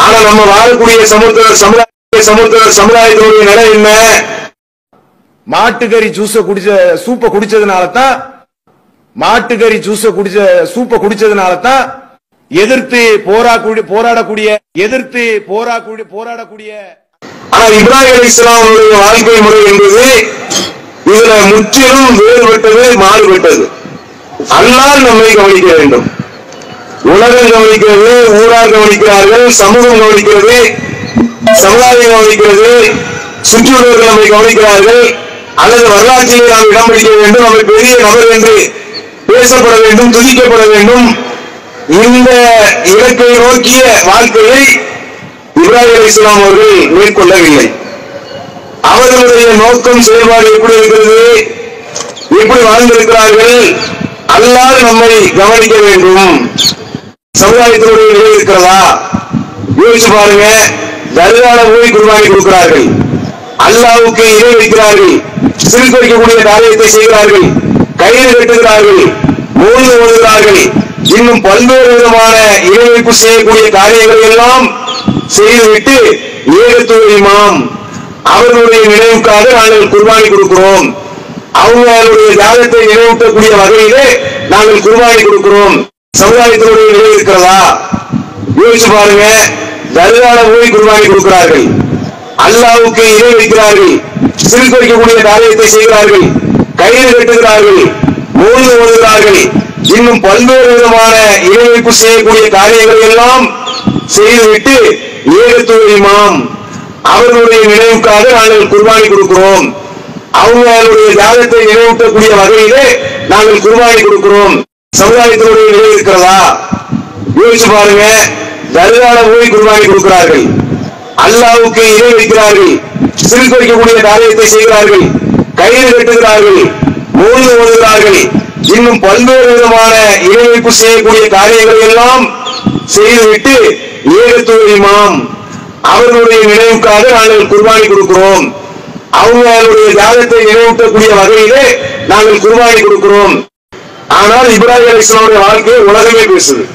ஆனா நம்ம வாழக்கூடிய சமுத்திர சமுதாய சமுத்திர சமுதாயத்தினுடைய நிலை என்ன மாட்டுக்கறி ஜூஸ குடிச்ச சூப்ப குடிச்சதுனால தான் மாட்டுக்கறி ஜூஸ குடிச்ச சூப்ப குடிச்சதுனால தான் எதிர்த்து போராடக்கூடிய போராடக்கூடிய எதிர்த்து போராடக்கூடிய போராடக்கூடிய ஆனா இப்ராஹிம் அலி இஸ்லாமுடைய வாழ்க்கை முறை என்பது இதுல முற்றிலும் வேறுபட்டது மாறுபட்டது அல்லாஹ் நம்மை கவனிக்க வேண்டும் உலகம் கவனிக்கிறது ஊரார் கவனிக்கிறார்கள் சமூகம் கவனிக்கிறது சமுதாயம் கவனிக்கிறது சுற்றுள்ளவர்கள் நம்மை கவனிக்கிறார்கள் அல்லது வரலாற்றிலே நாம் இடம் பிடிக்க வேண்டும் நம்மை பெரிய நபர் என்று பேசப்பட வேண்டும் துதிக்கப்பட வேண்டும் இந்த இலக்கை நோக்கிய வாழ்க்கையை இப்ராஹிம் அலி இஸ்லாம் அவர்கள் மேற்கொள்ளவில்லை அவர்களுடைய நோக்கம் செயல்பாடு எப்படி இருக்கிறது எப்படி வாழ்ந்திருக்கிறார்கள் அல்லாது நம்மை கவனிக்க வேண்டும் சமுதாயத்தினுடைய நிலை இருக்கிறதா யோசிச்சு பாருங்க தர்கால போய் குர்பானி கொடுக்கிறார்கள் அல்லாவுக்கு இணை வைக்கிறார்கள் சிரிக்க வைக்கக்கூடிய காரியத்தை செய்கிறார்கள் கயிறு கட்டுகிறார்கள் மூழ்கு ஓடுகிறார்கள் இன்னும் பல்வேறு விதமான இணை வைப்பு செய்யக்கூடிய காரியங்களை எல்லாம் செய்துவிட்டு ஏகத்துவ இமாம் அவர்களுடைய நினைவுக்காக நாங்கள் குர்பானி கொடுக்கிறோம் அவங்களுடைய தியாகத்தை நினைவூட்டக்கூடிய வகையிலே நாங்கள் குர்பானி கொடுக்கிறோம் சமுதாயத்தினுடைய நிலை இருக்கிறதா யோசிச்சு பாருங்க தர்கால போய் குர்பானி கொடுக்கிறார்கள் அல்லாவுக்கு இணை வைக்கிறார்கள் சிரிக்க வைக்கக்கூடிய காரியத்தை செய்கிறார்கள் கயிறு கட்டுகிறார்கள் மூழ்கு ஓடுகிறார்கள் இன்னும் பல்வேறு விதமான இணை வைப்பு செய்யக்கூடிய காரியங்களை எல்லாம் செய்துவிட்டு ஏகத்துவ இமாம் அவர்களுடைய நினைவுக்காக நாங்கள் குர்பானி கொடுக்கிறோம் அவங்களுடைய தியாகத்தை நினைவூட்டக்கூடிய வகையிலே நாங்கள் குர்பானி கொடுக்கிறோம் சமுதாயத்தினுடைய நிலை இருக்கிறதா யோசிச்சு பாருங்க தர்கால போய் குர்பானி கொடுக்கிறார்கள் அல்லாவுக்கு இணை வைக்கிறார்கள் சிரிக்க வைக்கக்கூடிய காரியத்தை செய்கிறார்கள் கயிறு கட்டுகிறார்கள் மூழ்கு ஓடுகிறார்கள் இன்னும் பல்வேறு விதமான இணை வைப்பு செய்யக்கூடிய காரியங்களை எல்லாம் செய்துவிட்டு ஏகத்துவ இமாம் அவர்களுடைய நினைவுக்காக நாங்கள் குர்பானி கொடுக்கிறோம் அவங்களுடைய தியாகத்தை நினைவூட்டக்கூடிய வகையிலே நாங்கள் குர்பானி கொடுக்கிறோம் ஆனால் இப்ராஹிம் அலி இஸ்லாமுடைய வாழ்க்கை உலகமே பேசுது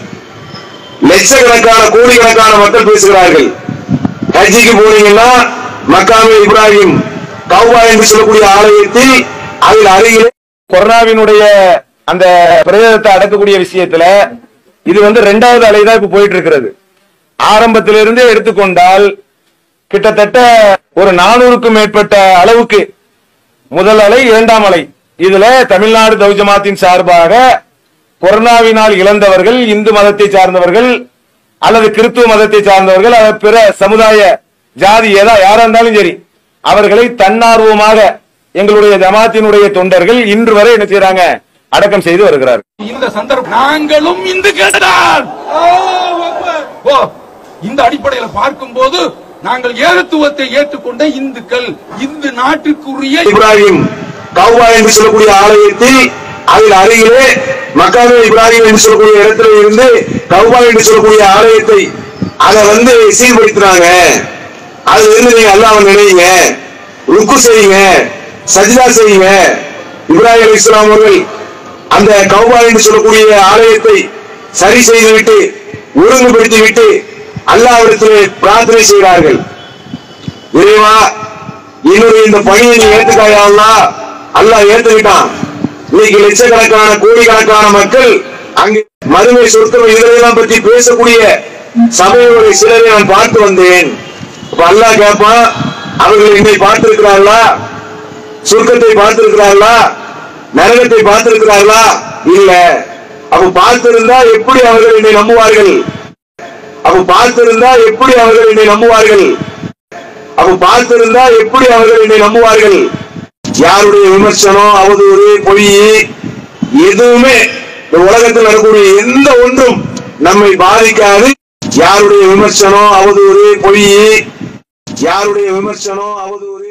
லட்சக்கணக்கான கோடிக்கணக்கான மக்கள் பேசுகிறார்கள் ஹஜ்ஜிக்கு போனீங்கன்னா மக்காமே இப்ராஹிம் கௌபா என்று சொல்லக்கூடிய ஆலயத்தில் அதில் அருகிலே கொரோனாவினுடைய அந்த பிரயோகத்தை அடக்கக்கூடிய விஷயத்துல இது வந்து ரெண்டாவது அலை தான் இப்ப போயிட்டு இருக்கிறது ஆரம்பத்திலிருந்தே எடுத்துக்கொண்டால் கிட்டத்தட்ட ஒரு நானூறுக்கும் மேற்பட்ட அளவுக்கு முதல் அலை இரண்டாம் அலை இதுல தமிழ்நாடு தௌஜமாத்தின் சார்பாக கொரோனாவினால் இழந்தவர்கள் இந்து மதத்தை சார்ந்தவர்கள் அல்லது கிறிஸ்துவ மதத்தை சார்ந்தவர்கள் அல்லது பிற சமுதாய ஜாதி ஏதா யாரா இருந்தாலும் சரி அவர்களை தன்னார்வமாக எங்களுடைய ஜமாத்தினுடைய தொண்டர்கள் இன்று வரை என்ன செய்றாங்க அடக்கம் செய்து வருகிறார் இந்த சந்தர்ப்பம் நாங்களும் இந்துக்கள் தான் ஓ, இந்த அடிப்படையில பார்க்கும்போது நாங்கள் ஏகத்துவத்தை ஏற்றுக்கொண்ட இந்துக்கள் இந்து நாட்டுக்குரிய இப்ராஹிம் கௌபா என்று சொல்லக்கூடிய ஆலயத்தில் அதில் அருகிலே மக்காமே இப்ராஹிம் என்று சொல்லக்கூடிய இடத்துல இருந்து கௌபா என்று சொல்லக்கூடிய ஆலயத்தை அதை வந்து சீர்படுத்தினாங்க அதுல இருந்து நீங்க அல்லாஹ் நினைங்க ருக்கு செய்யுங்க சஜிதா செய்யுங்க இப்ராஹிம் அலி இஸ்லாம் அவர்கள் அந்த கௌபா என்று சொல்லக்கூடிய ஆலயத்தை சரி செய்துவிட்டு ஒழுங்குபடுத்தி விட்டு அல்லாவிடத்திலே பிரார்த்தனை செய்கிறார்கள் இறைவா என்னுடைய இந்த பணியை நீ ஏத்துக்காயா அல்லாஹ் அல்லாஹ் ஏத்துக்கிட்டான் இன்னைக்கு லட்சக்கணக்கான கோடிக்கணக்கான மக்கள் அங்கு மறுமை சொற்கள் இதெல்லாம் பற்றி பேசக்கூடிய சபையோட சிலரை நான் பார்த்து வந்தேன் அப்ப அல்லாஹ் கேட்பான் அவர்கள் என்னை பார்த்திருக்கிறார்களா சொர்க்கத்தை பார்த்திருக்கிறார்களா நரகத்தை பார்த்திருக்கிறார்களா இல்ல அப்ப பார்த்திருந்தா எப்படி அவர்கள் என்னை நம்புவார்கள் அப்ப பார்த்திருந்தா எப்படி அவர்கள் என்னை நம்புவார்கள் அப்ப பார்த்திருந்தா எப்படி அவர்கள் என்னை நம்புவார்கள் யாருடைய விமர்சனம் அவதூறு பொய் எதுவுமே இந்த உலகத்தில் நடக்கக்கூடிய எந்த ஒன்றும் நம்மை பாதிக்காது யாருடைய விமர்சனம் அவதூறு பொய் யாருடைய விமர்சனம் அவதூறு